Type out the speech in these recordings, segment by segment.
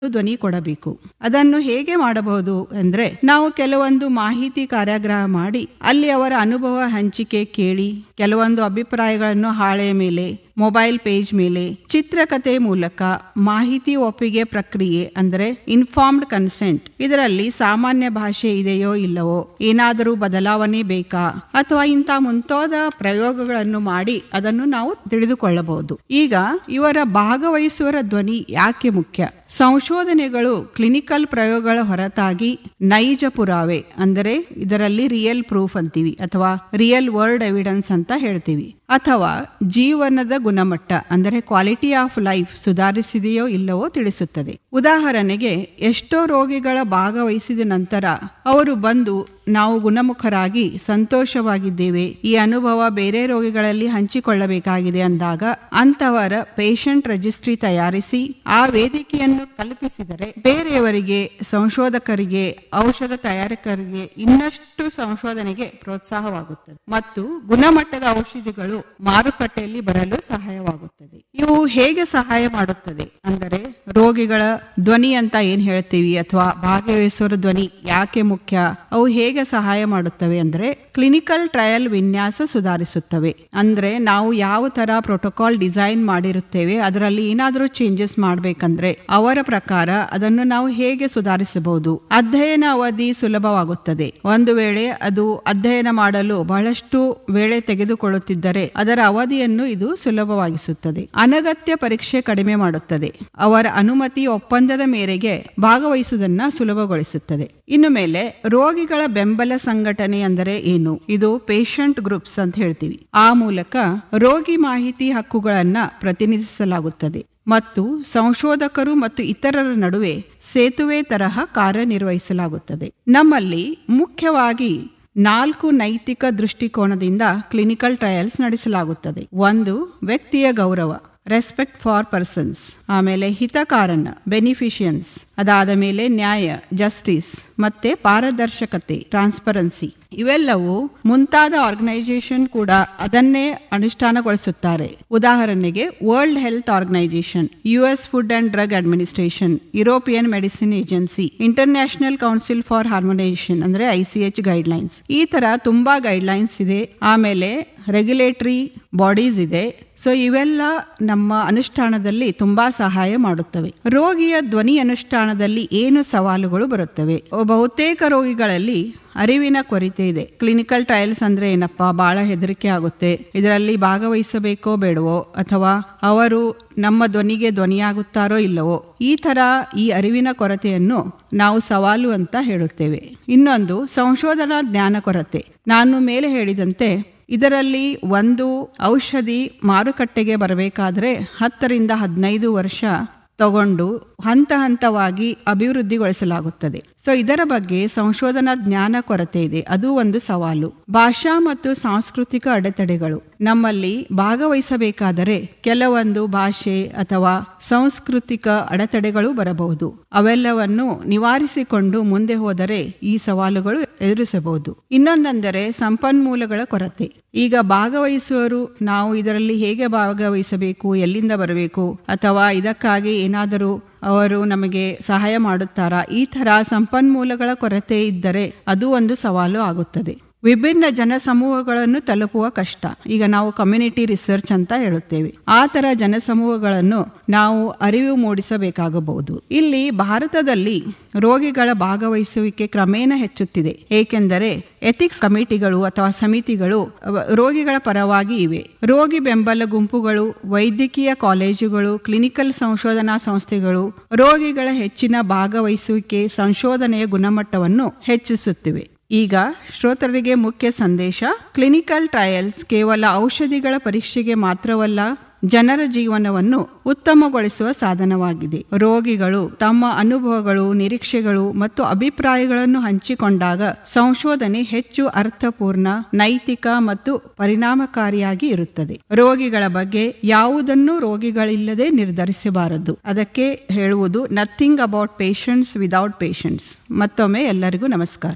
ಧ್ವನಿ ಕೊಡಬೇಕು ಅದನ್ನು ಹೇಗೆ ಮಾಡಬಹುದು ಅಂದ್ರೆ ನಾವು ಕೆಲವೊಂದು ಮಾಹಿತಿ ಕಾರ್ಯಾಗ್ರಹ ಮಾಡಿ ಅಲ್ಲಿ ಅವರ ಅನುಭವ ಹಂಚಿಕೆ ಕೇಳಿ ಕೆಲವೊಂದು ಅಭಿಪ್ರಾಯಗಳನ್ನು ಹಾಳೆಯ ಮೇಲೆ ಮೊಬೈಲ್ ಪೇಜ್ ಮೇಲೆ ಚಿತ್ರಕಥೆ ಮೂಲಕ ಮಾಹಿತಿ ಒಪ್ಪಿಗೆ ಪ್ರಕ್ರಿಯೆ ಅಂದರೆ ಇನ್ಫಾರ್ಮ್ಡ್ ಕನ್ಸೆಂಟ್ ಇದರಲ್ಲಿ ಸಾಮಾನ್ಯ ಭಾಷೆ ಇದೆಯೋ ಇಲ್ಲವೋ ಏನಾದರೂ ಬದಲಾವಣೆ ಬೇಕಾ ಅಥವಾ ಇಂಥ ಮುಂತಾದ ಪ್ರಯೋಗಗಳನ್ನು ಮಾಡಿ ಅದನ್ನು ನಾವು ತಿಳಿದುಕೊಳ್ಳಬಹುದು ಈಗ ಇವರ ಭಾಗವಹಿಸುವರ ಧ್ವನಿ ಯಾಕೆ ಮುಖ್ಯ ಸಂಶೋಧನೆಗಳು ಕ್ಲಿನಿಕಲ್ ಪ್ರಯೋಗಗಳ ಹೊರತಾಗಿ ನೈಜ ಪುರಾವೆ ಅಂದರೆ ಇದರಲ್ಲಿ ರಿಯಲ್ ಪ್ರೂಫ್ ಅಂತೀವಿ ಅಥವಾ ರಿಯಲ್ ವರ್ಲ್ಡ್ ಎವಿಡೆನ್ಸ್ ಅಂತ ಹೇಳ್ತೀವಿ ಅಥವಾ ಜೀವನದ ಗುಣಮಟ್ಟ ಅಂದರೆ ಕ್ವಾಲಿಟಿ ಆಫ್ ಲೈಫ್ ಸುಧಾರಿಸಿದೆಯೋ ಇಲ್ಲವೋ ತಿಳಿಸುತ್ತದೆ ಉದಾಹರಣೆಗೆ ಎಷ್ಟೋ ರೋಗಿಗಳ ಭಾಗವಹಿಸಿದ ನಂತರ ಅವರು ಬಂದು ನಾವು ಗುಣಮುಖರಾಗಿ ಸಂತೋಷವಾಗಿದ್ದೇವೆ ಈ ಅನುಭವ ಬೇರೆ ರೋಗಿಗಳಲ್ಲಿ ಹಂಚಿಕೊಳ್ಳಬೇಕಾಗಿದೆ ಅಂದಾಗ ಅಂತವರ ಪೇಷಂಟ್ ರಿಜಿಸ್ಟ್ರಿ ತಯಾರಿಸಿ ಆ ವೇದಿಕೆಯನ್ನು ಕಲ್ಪಿಸಿದರೆ ಬೇರೆಯವರಿಗೆ ಸಂಶೋಧಕರಿಗೆ ಔಷಧ ತಯಾರಕರಿಗೆ ಇನ್ನಷ್ಟು ಸಂಶೋಧನೆಗೆ ಪ್ರೋತ್ಸಾಹವಾಗುತ್ತದೆ ಮತ್ತು ಗುಣಮಟ್ಟದ ಔಷಧಿಗಳು ಮಾರುಕಟ್ಟೆಯಲ್ಲಿ ಬರಲು ಸಹಾಯವಾಗುತ್ತದೆ ಇವು ಹೇಗೆ ಸಹಾಯ ಮಾಡುತ್ತದೆ ಅಂದರೆ ರೋಗಿಗಳ ಧ್ವನಿ ಅಂತ ಏನ್ ಹೇಳ್ತೀವಿ ಅಥವಾ ಭಾಗವಹಿಸುವ ಧ್ವನಿ ಯಾಕೆ ಮುಖ್ಯ ಅವು ಹೇಗೆ ಸಹಾಯ ಮಾಡುತ್ತವೆ ಅಂದ್ರೆ ಕ್ಲಿನಿಕಲ್ ಟ್ರಯಲ್ ವಿನ್ಯಾಸ ಸುಧಾರಿಸುತ್ತವೆ ಅಂದ್ರೆ ನಾವು ಯಾವ ತರ ಪ್ರೋಟೋಕಾಲ್ ಡಿಸೈನ್ ಮಾಡಿರುತ್ತೇವೆ ಅದರಲ್ಲಿ ಏನಾದರೂ ಚೇಂಜಸ್ ಮಾಡಬೇಕಂದ್ರೆ ಅವರ ಪ್ರಕಾರ ಅದನ್ನು ನಾವು ಹೇಗೆ ಸುಧಾರಿಸಬಹುದು ಅಧ್ಯಯನ ಅವಧಿ ಸುಲಭವಾಗುತ್ತದೆ ಒಂದು ವೇಳೆ ಅದು ಅಧ್ಯಯನ ಮಾಡಲು ಬಹಳಷ್ಟು ವೇಳೆ ತೆಗೆದುಕೊಳ್ಳುತ್ತಿದ್ದರೆ ಅದರ ಅವಧಿಯನ್ನು ಇದು ಸುಲಭವಾಗಿಸುತ್ತದೆ ಅನಗತ್ಯ ಪರೀಕ್ಷೆ ಕಡಿಮೆ ಮಾಡುತ್ತದೆ ಅವರ ಅನುಮತಿ ಒಪ್ಪಂದದ ಮೇರೆಗೆ ಭಾಗವಹಿಸುವುದನ್ನ ಸುಲಭಗೊಳಿಸುತ್ತದೆ ಇನ್ನು ಮೇಲೆ ರೋಗಿಗಳ ಬೆಂಬಲ ಸಂಘಟನೆ ಅಂದರೆ ಏನು ಇದು ಪೇಷಂಟ್ ಗ್ರೂಪ್ಸ್ ಅಂತ ಹೇಳ್ತೀವಿ ಆ ಮೂಲಕ ರೋಗಿ ಮಾಹಿತಿ ಹಕ್ಕುಗಳನ್ನ ಪ್ರತಿನಿಧಿಸಲಾಗುತ್ತದೆ ಮತ್ತು ಸಂಶೋಧಕರು ಮತ್ತು ಇತರರ ನಡುವೆ ಸೇತುವೆ ತರಹ ಕಾರ್ಯನಿರ್ವಹಿಸಲಾಗುತ್ತದೆ ನಮ್ಮಲ್ಲಿ ಮುಖ್ಯವಾಗಿ ನಾಲ್ಕು ನೈತಿಕ ದೃಷ್ಟಿಕೋನದಿಂದ ಕ್ಲಿನಿಕಲ್ ಟ್ರಯಲ್ಸ್ ನಡೆಸಲಾಗುತ್ತದೆ ಒಂದು ವ್ಯಕ್ತಿಯ ಗೌರವ ರೆಸ್ಪೆಕ್ಟ್ ಫಾರ್ ಪರ್ಸನ್ಸ್ ಆಮೇಲೆ ಹಿತಕಾರಣ ಬೆನಿಫಿಷಿಯನ್ಸ್ ಅದಾದ ಮೇಲೆ ನ್ಯಾಯ ಜಸ್ಟಿಸ್ ಮತ್ತೆ ಪಾರದರ್ಶಕತೆ ಟ್ರಾನ್ಸ್ಪರೆನ್ಸಿ ಇವೆಲ್ಲವೂ ಮುಂತಾದ ಆರ್ಗನೈಸೇಷನ್ ಕೂಡ ಅದನ್ನೇ ಅನುಷ್ಠಾನಗೊಳಿಸುತ್ತಾರೆ ಉದಾಹರಣೆಗೆ world health organisation U S food and drug administration European medicine agency international council for harmonisation ಅಂದ್ರೆ ಐ ಸಿ ಎಚ್ ಗೈಡ್ಲೈನ್ಸ್ ಈ ತರ ತುಂಬಾ ಗೈಡ್ಲೈನ್ಸ್ ಇದೆ ಆಮೇಲೆ ರೆಗ್ಯುಲೇಟರಿ ಬಾಡೀಸ್ ಇದೆ ಸೊ ಇವೆಲ್ಲ ನಮ್ಮ ಅನುಷ್ಠಾನದಲ್ಲಿ ತುಂಬಾ ಸಹಾಯ ಮಾಡುತ್ತವೆ ರೋಗಿಯ ಧ್ವನಿ ಅನುಷ್ಠಾನದಲ್ಲಿ ಏನು ಸವಾಲುಗಳು ಬರುತ್ತವೆ ಬಹುತೇಕ ರೋಗಿಗಳಲ್ಲಿ ಅರಿವಿನ ಕೊರತೆ ಇದೆ ಕ್ಲಿನಿಕಲ್ ಟ್ರಯಲ್ಸ್ ಅಂದ್ರೆ ಏನಪ್ಪಾ ಬಹಳ ಹೆದರಿಕೆ ಆಗುತ್ತೆ ಇದರಲ್ಲಿ ಭಾಗವಹಿಸಬೇಕೋ ಬೇಡವೋ ಅಥವಾ ಅವರು ನಮ್ಮ ಧ್ವನಿಗೆ ಧ್ವನಿಯಾಗುತ್ತಾರೋ ಇಲ್ಲವೋ ಈ ತರ ಈ ಅರಿವಿನ ಕೊರತೆಯನ್ನು ನಾವು ಸವಾಲು ಅಂತ ಹೇಳುತ್ತೇವೆ ಇನ್ನೊಂದು ಸಂಶೋಧನಾ ಜ್ಞಾನ ಕೊರತೆ ನಾನು ಮೇಲೆ ಹೇಳಿದಂತೆ ಇದರಲ್ಲಿ ಒಂದು ಔಷಧಿ ಮಾರುಕಟ್ಟೆಗೆ ಬರಬೇಕಾದ್ರೆ ಹತ್ತರಿಂದ ಹದಿನೈದು ವರ್ಷ ತಗೊಂಡು ಹಂತ ಹಂತವಾಗಿ ಅಭಿವೃದ್ಧಿಗೊಳಿಸಲಾಗುತ್ತದೆ ಸೊ ಇದರ ಬಗ್ಗೆ ಸಂಶೋಧನಾ ಜ್ಞಾನ ಕೊರತೆ ಇದೆ ಅದು ಒಂದು ಸವಾಲು ಭಾಷಾ ಮತ್ತು ಸಾಂಸ್ಕೃತಿಕ ಅಡೆತಡೆಗಳು ನಮ್ಮಲ್ಲಿ ಭಾಗವಹಿಸಬೇಕಾದರೆ ಕೆಲವೊಂದು ಭಾಷೆ ಅಥವಾ ಸಾಂಸ್ಕೃತಿಕ ಅಡೆತಡೆಗಳು ಬರಬಹುದು ಅವೆಲ್ಲವನ್ನು ನಿವಾರಿಸಿಕೊಂಡು ಮುಂದೆ ಹೋದರೆ ಈ ಸವಾಲುಗಳು ಎದುರಿಸಬಹುದು ಇನ್ನೊಂದೆಂದರೆ ಸಂಪನ್ಮೂಲಗಳ ಕೊರತೆ ಈಗ ಭಾಗವಹಿಸುವವರು ನಾವು ಇದರಲ್ಲಿ ಹೇಗೆ ಭಾಗವಹಿಸಬೇಕು ಎಲ್ಲಿಂದ ಬರಬೇಕು ಅಥವಾ ಇದಕ್ಕಾಗಿ ಏನಾದರೂ ಅವರು ನಮಗೆ ಸಹಾಯ ಮಾಡುತ್ತಾರಾ ಈ ತರ ಸಂಪನ್ಮೂಲಗಳ ಕೊರತೆ ಇದ್ದರೆ ಅದು ಒಂದು ಸವಾಲು ಆಗುತ್ತದೆ ವಿಭಿನ್ನ ಜನಸಮೂಹಗಳನ್ನು ತಲುಪುವ ಕಷ್ಟ ಈಗ ನಾವು ಕಮ್ಯುನಿಟಿ ರಿಸರ್ಚ್ ಅಂತ ಹೇಳುತ್ತೇವೆ ಆ ತರ ಜನಸಮೂಹಗಳನ್ನು ನಾವು ಅರಿವು ಮೂಡಿಸಬೇಕಾಗಬಹುದು ಇಲ್ಲಿ ಭಾರತದಲ್ಲಿ ರೋಗಿಗಳ ಭಾಗವಹಿಸುವಿಕೆ ಕ್ರಮೇಣ ಹೆಚ್ಚುತ್ತಿದೆ ಏಕೆಂದರೆ ಎಥಿಕ್ಸ್ ಕಮಿಟಿಗಳು ಅಥವಾ ಸಮಿತಿಗಳು ರೋಗಿಗಳ ಪರವಾಗಿ ಇವೆ ರೋಗಿ ಬೆಂಬಲ ಗುಂಪುಗಳು ವೈದ್ಯಕೀಯ ಕಾಲೇಜುಗಳು ಕ್ಲಿನಿಕಲ್ ಸಂಶೋಧನಾ ಸಂಸ್ಥೆಗಳು ರೋಗಿಗಳ ಹೆಚ್ಚಿನ ಭಾಗವಹಿಸುವಿಕೆ ಸಂಶೋಧನೆಯ ಗುಣಮಟ್ಟವನ್ನು ಹೆಚ್ಚಿಸುತ್ತಿವೆ ಈಗ ಶ್ರೋತರಿಗೆ ಮುಖ್ಯ ಸಂದೇಶ ಕ್ಲಿನಿಕಲ್ ಟ್ರಯಲ್ಸ್ ಕೇವಲ ಔಷಧಿಗಳ ಪರೀಕ್ಷೆಗೆ ಮಾತ್ರವಲ್ಲ ಜನರ ಜೀವನವನ್ನು ಉತ್ತಮಗೊಳಿಸುವ ಸಾಧನವಾಗಿದೆ ರೋಗಿಗಳು ತಮ್ಮ ಅನುಭವಗಳು ನಿರೀಕ್ಷೆಗಳು ಮತ್ತು ಅಭಿಪ್ರಾಯಗಳನ್ನು ಹಂಚಿಕೊಂಡಾಗ ಸಂಶೋಧನೆ ಹೆಚ್ಚು ಅರ್ಥಪೂರ್ಣ ನೈತಿಕ ಮತ್ತು ಪರಿಣಾಮಕಾರಿಯಾಗಿ ಇರುತ್ತದೆ ರೋಗಿಗಳ ಬಗ್ಗೆ ಯಾವುದನ್ನು ರೋಗಿಗಳಿಲ್ಲದೆ ನಿರ್ಧರಿಸಬಾರದು ಅದಕ್ಕೆ ಹೇಳುವುದು nothing about patients without patients ಮತ್ತೊಮ್ಮೆ ಎಲ್ಲರಿಗೂ ನಮಸ್ಕಾರ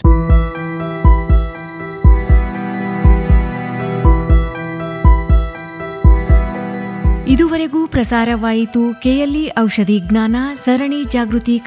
ಇದುವರೆಗೂ ಪ್ರಸಾರವಾಯಿತು ಕೆಎಲ್ಇ ಔಷಧಿ ಜ್ಞಾನ ಸರಣಿ ಜಾಗೃತಿ